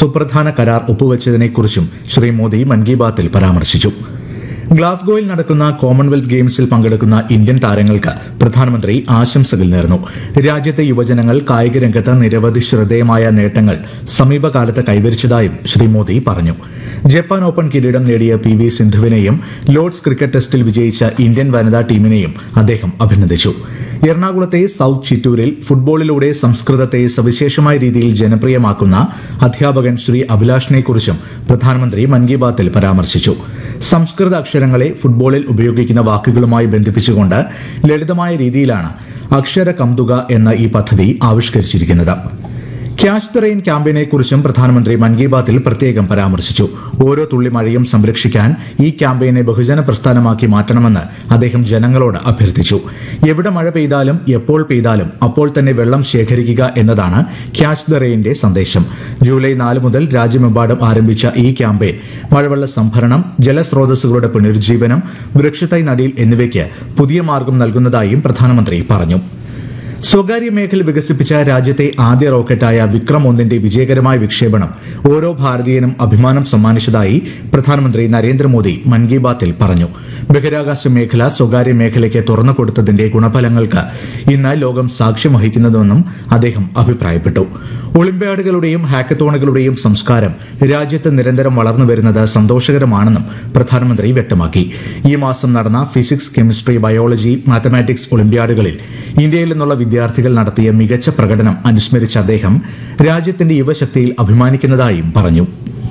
സുപ്രധാന കരാർ ഒപ്പുവച്ചതിനെക്കുറിച്ചും ശ്രീ മോദി മൻ കി ബാത്തിൽ പരാമർശിച്ചു ഗ്ലാസ്ഗോയിൽ നടക്കുന്ന കോമൺവെൽത്ത് ഗെയിംസിൽ പങ്കെടുക്കുന്ന ഇന്ത്യൻ താരങ്ങൾക്ക് പ്രധാനമന്ത്രി ആശംസകൾ നേർന്നു രാജ്യത്തെ യുവജനങ്ങൾ കായിക രംഗത്ത് നിരവധി ശ്രദ്ധേയമായ നേട്ടങ്ങൾ സമീപകാലത്ത് കൈവരിച്ചതായും ശ്രീ മോദി പറഞ്ഞു ജപ്പാൻ ഓപ്പൺ കിരീടം നേടിയ പി വി സിന്ധുവിനെയും ലോർഡ്സ് ക്രിക്കറ്റ് ടെസ്റ്റിൽ വിജയിച്ച ഇന്ത്യൻ വനിതാ ടീമിനെയും അദ്ദേഹം അഭിനന്ദിച്ചു എറണാകുളത്തെ സൌത്ത് ചിറ്റൂരിൽ ഫുട്ബോളിലൂടെ സംസ്കൃതത്തെ സവിശേഷമായ രീതിയിൽ ജനപ്രിയമാക്കുന്ന അധ്യാപകൻ ശ്രീ അഭിലാഷിനെക്കുറിച്ചും പ്രധാനമന്ത്രി മൻ കി ബാത്തിൽ പരാമർശിച്ചു സംസ്കൃത അക്ഷരങ്ങളെ ഫുട്ബോളിൽ ഉപയോഗിക്കുന്ന വാക്കുകളുമായി ബന്ധിപ്പിച്ചുകൊണ്ട് ലളിതമായ രീതിയിലാണ് അക്ഷര കംതുക എന്ന ഈ പദ്ധതി ആവിഷ്കരിച്ചിരിക്കുന്നത് ക്യാഷ് ദ റെയിൻ ക്യാമ്പയിനെക്കുറിച്ചും പ്രധാനമന്ത്രി മൻ കി ബാത്തിൽ പ്രത്യേകം പരാമർശിച്ചു ഓരോ തുള്ളി മഴയും സംരക്ഷിക്കാൻ ഈ ക്യാമ്പയിനെ ബഹുജന പ്രസ്ഥാനമാക്കി മാറ്റണമെന്ന് അദ്ദേഹം ജനങ്ങളോട് അഭ്യർത്ഥിച്ചു എവിടെ മഴ പെയ്താലും എപ്പോൾ പെയ്താലും അപ്പോൾ തന്നെ വെള്ളം ശേഖരിക്കുക എന്നതാണ് ക്യാഷ് ദ റെയിന്റെ സന്ദേശം ജൂലൈ നാല് മുതൽ രാജ്യമെമ്പാടും ആരംഭിച്ച ഈ ക്യാമ്പയിൻ മഴവെള്ള സംഭരണം ജലസ്രോതസ്സുകളുടെ പുനരുജ്ജീവനം വൃക്ഷത്തൈ നടീൽ എന്നിവയ്ക്ക് പുതിയ മാർഗം നൽകുന്നതായും പ്രധാനമന്ത്രി പറഞ്ഞു സ്വകാര്യ മേഖല വികസിപ്പിച്ച രാജ്യത്തെ ആദ്യ റോക്കറ്റായ വിക്രം ഒന്നിന്റെ വിജയകരമായ വിക്ഷേപണം ഓരോ ഭാരതീയനും അഭിമാനം സമ്മാനിച്ചതായി പ്രധാനമന്ത്രി നരേന്ദ്രമോദി മൻ കി ബാത്തിൽ പറഞ്ഞു ബഹിരാകാശ മേഖല സ്വകാര്യ മേഖലയ്ക്ക് തുറന്നു കൊടുത്തതിന്റെ ഗുണഫലങ്ങൾക്ക് ഇന്ന് ലോകം സാക്ഷ്യം വഹിക്കുന്നതെന്നും അദ്ദേഹം അഭിപ്രായപ്പെട്ടു ഒളിമ്പ്യാഡുകളുടെയും ഹാക്കത്തോണുകളുടെയും സംസ്കാരം രാജ്യത്ത് നിരന്തരം വളർന്നു വരുന്നത് സന്തോഷകരമാണെന്നും പ്രധാനമന്ത്രി വ്യക്തമാക്കി ഈ മാസം നടന്ന ഫിസിക്സ് കെമിസ്ട്രി ബയോളജി മാത്തമാറ്റിക്സ് ഒളിമ്പ്യാഡുകളിൽ ഇന്ത്യയിൽ നിന്നുള്ള വിദ്യാർത്ഥികൾ നടത്തിയ മികച്ച പ്രകടനം അനുസ്മരിച്ച അദ്ദേഹം രാജ്യത്തിന്റെ യുവശക്തിയിൽ അഭിമാനിക്കുന്നതായും പറഞ്ഞു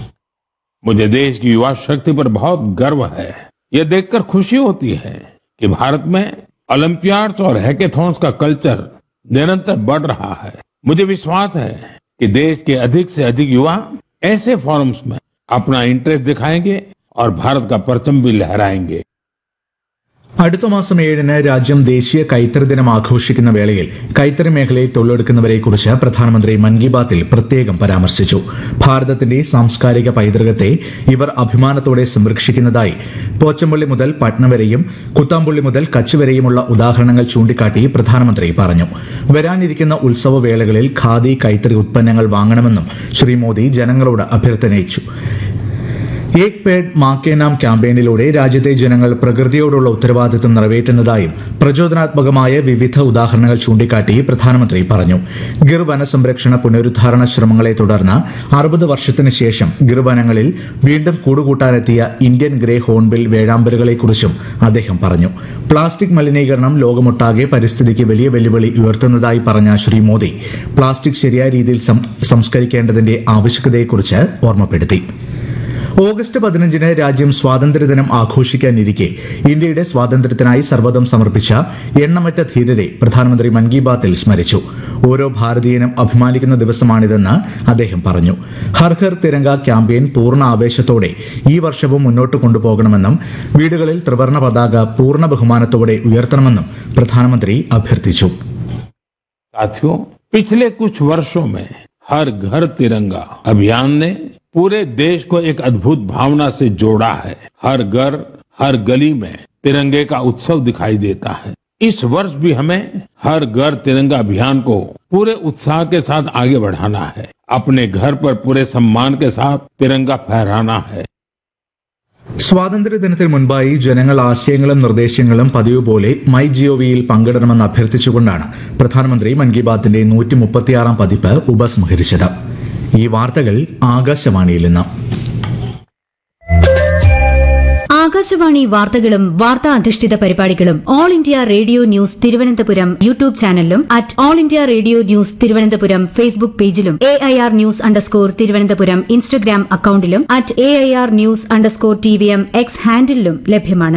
मुझे देश की युवा शक्ति पर बहुत गर्व है यह देखकर खुशी होती है कि भारत में ओलंपियाड्स और हैकेथॉन्स का कल्चर निरंतर बढ़ रहा है मुझे विश्वास है कि देश के अधिक से अधिक युवा ऐसे फोरम्स में अपना इंटरेस्ट दिखाएंगे और भारत का परचम भी लहराएंगे അടുത്ത മാസം ഏഴിന് രാജ്യം ദേശീയ കൈത്തറി ദിനം ആഘോഷിക്കുന്ന വേളയിൽ കൈത്തറി മേഖലയിൽ തൊഴിലെടുക്കുന്നവരെക്കുറിച്ച് പ്രധാനമന്ത്രി മൻ കി ബാത്തിൽ പ്രത്യേകം പരാമർശിച്ചു ഭാരതത്തിന്റെ സാംസ്കാരിക പൈതൃകത്തെ ഇവർ അഭിമാനത്തോടെ സംരക്ഷിക്കുന്നതായി പോച്ചമ്പള്ളി മുതൽ പട്ന വരെയും കുത്താമ്പുള്ളി മുതൽ കച്ച് വരെയുമുള്ള ഉദാഹരണങ്ങൾ ചൂണ്ടിക്കാട്ടി പ്രധാനമന്ത്രി പറഞ്ഞു വരാനിരിക്കുന്ന ഉത്സവ വേളകളിൽ ഖാദി കൈത്തറി ഉത്പന്നങ്ങൾ വാങ്ങണമെന്നും ശ്രീ മോദി ജനങ്ങളോട് അഭ്യർത്ഥനയിച്ചു ഏക് പേഡ് മാക്കേ നാം ക്യാമ്പയിനിലൂടെ രാജ്യത്തെ ജനങ്ങൾ പ്രകൃതിയോടുള്ള ഉത്തരവാദിത്തം നിറവേറ്റുന്നതായും പ്രചോദനാത്മകമായ വിവിധ ഉദാഹരണങ്ങൾ ചൂണ്ടിക്കാട്ടി പ്രധാനമന്ത്രി പറഞ്ഞു ഗിർ വനസംരക്ഷണ പുനരുദ്ധാരണ ശ്രമങ്ങളെ തുടർന്ന് അറുപത് വർഷത്തിന് ശേഷം ഗിർ വനങ്ങളിൽ വീണ്ടും കൂടുകൂട്ടാനെത്തിയ ഇന്ത്യൻ ഗ്രേ ഹോൺബിൽ വേഴാമ്പലുകളെക്കുറിച്ചും അദ്ദേഹം പറഞ്ഞു പ്ലാസ്റ്റിക് മലിനീകരണം ലോകമൊട്ടാകെ പരിസ്ഥിതിക്ക് വലിയ വെല്ലുവിളി ഉയർത്തുന്നതായി പറഞ്ഞ ശ്രീ മോദി പ്ലാസ്റ്റിക് ശരിയായ രീതിയിൽ സം- സംസ്കരിക്കേണ്ടതിന്റെ ആവശ്യകതയെക്കുറിച്ച് ഓർമ്മപ്പെടുത്തി ഓഗസ്റ്റ് പതിനഞ്ചിന് രാജ്യം സ്വാതന്ത്ര്യദിനം ആഘോഷിക്കാനിരിക്കെ ഇന്ത്യയുടെ സ്വാതന്ത്ര്യത്തിനായി സർവ്വതം സമർപ്പിച്ച എണ്ണമറ്റ ധീരരെ പ്രധാനമന്ത്രി മൻ കി ബാത്തിൽ സ്മരിച്ചു ഓരോ ഭാരതീയനും അഭിമാനിക്കുന്ന ദിവസമാണിതെന്ന് അദ്ദേഹം പറഞ്ഞു ഹർ ഹർ തിരങ്ക ക്യാമ്പയിൻ പൂർണ്ണ ആവേശത്തോടെ ഈ വർഷവും മുന്നോട്ട് കൊണ്ടുപോകണമെന്നും വീടുകളിൽ ത്രിവർണ പതാക പൂർണ്ണ ബഹുമാനത്തോടെ ഉയർത്തണമെന്നും പ്രധാനമന്ത്രി അഭ്യർത്ഥിച്ചു साथियों पिछले कुछ वर्षों में हर घर तिरंगा अभियान ने पूरे देश को एक अद्भुत भावना से जोड़ा है हर घर हर गली में तिरंगे का उत्सव दिखाई देता है इस वर्ष भी हमें हर घर तिरंगा अभियान को पूरे उत्साह के साथ आगे बढ़ाना है अपने घर पर पूरे सम्मान के साथ तिरंगा फहराना है സ്വാതന്ത്ര്യദിനത്തിന് മുൻപായി ജനങ്ങൾ ആശയങ്ങളും നിർദ്ദേശങ്ങളും പതിവ് പോലെ മൈ ജിഒവിയിൽ പങ്കിടണമെന്ന് അഭ്യർത്ഥിച്ചുകൊണ്ടാണ് പ്രധാനമന്ത്രി മൻ കി ബാത്തിന്റെ നൂറ്റി മുപ്പത്തിയാറാം പതിപ്പ് ഉപസംഹരിച്ചത് ഈ വാർത്തകൾ ആകാശവാണിയിൽ നിന്ന് ആകാശവാണി വാർത്തകളും വാർത്താ അധിഷ്ഠിത പരിപാടികളും All India Radio news Thiruvananthapuram YouTube ചാനലിലും at All India Radio news Thiruvananthapuram Facebook പേജിലും A I R news underscore Thiruvananthapuram Instagram അക്കൌണ്ടിലും at A I R news underscore T V M X ഹാൻഡിലും ലഭ്യമാണ്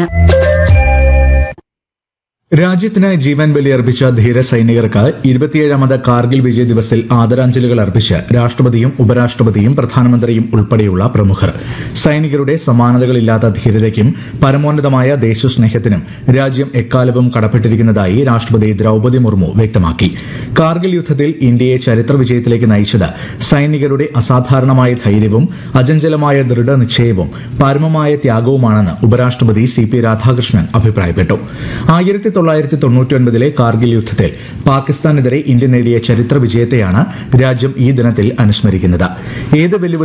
രാജ്യത്തിന് ജീവൻ ബലിയർപ്പിച്ച ധീര സൈനികർക്ക് ഇരുപത്തിയേഴാമത് കാർഗിൽ വിജയ് ദിവസിൽ ആദരാഞ്ജലികൾ അർപ്പിച്ച് രാഷ്ട്രപതിയും ഉപരാഷ്ട്രപതിയും പ്രധാനമന്ത്രിയും ഉൾപ്പെടെയുള്ള പ്രമുഖർ സൈനികരുടെ സമാനതകളില്ലാത്ത ധീരതയ്ക്കും പരമോന്നതമായ ദേശസ്നേഹത്തിനും രാജ്യം എക്കാലവും കടപ്പെട്ടിരിക്കുന്നതായി രാഷ്ട്രപതി ദ്രൌപദി മുർമു വ്യക്തമാക്കി കാർഗിൽ യുദ്ധത്തിൽ ഇന്ത്യയെ ചരിത്ര വിജയത്തിലേക്ക് നയിച്ചത് സൈനികരുടെ അസാധാരണമായ ധൈര്യവും അചഞ്ചലമായ ദൃഢനിശ്ചയവും പരമമായ ത്യാഗവുമാണെന്ന് ഉപരാഷ്ട്രപതി സി പി രാധാകൃഷ്ണൻ അഭിപ്രായപ്പെട്ടു ആയിരത്തി തൊള്ളായിരത്തി തൊണ്ണൂറ്റി ഒൻപതിലെ കാർഗിൽ യുദ്ധത്തിൽ പാകിസ്ഥാനെതിരെ ഇന്ത്യ നേടിയ ചരിത്ര വിജയത്തെയാണ് രാജ്യം ഈ ദിനത്തിൽ അനുസ്മരിക്കുന്നത് ഏത് വെല്ലുവിളി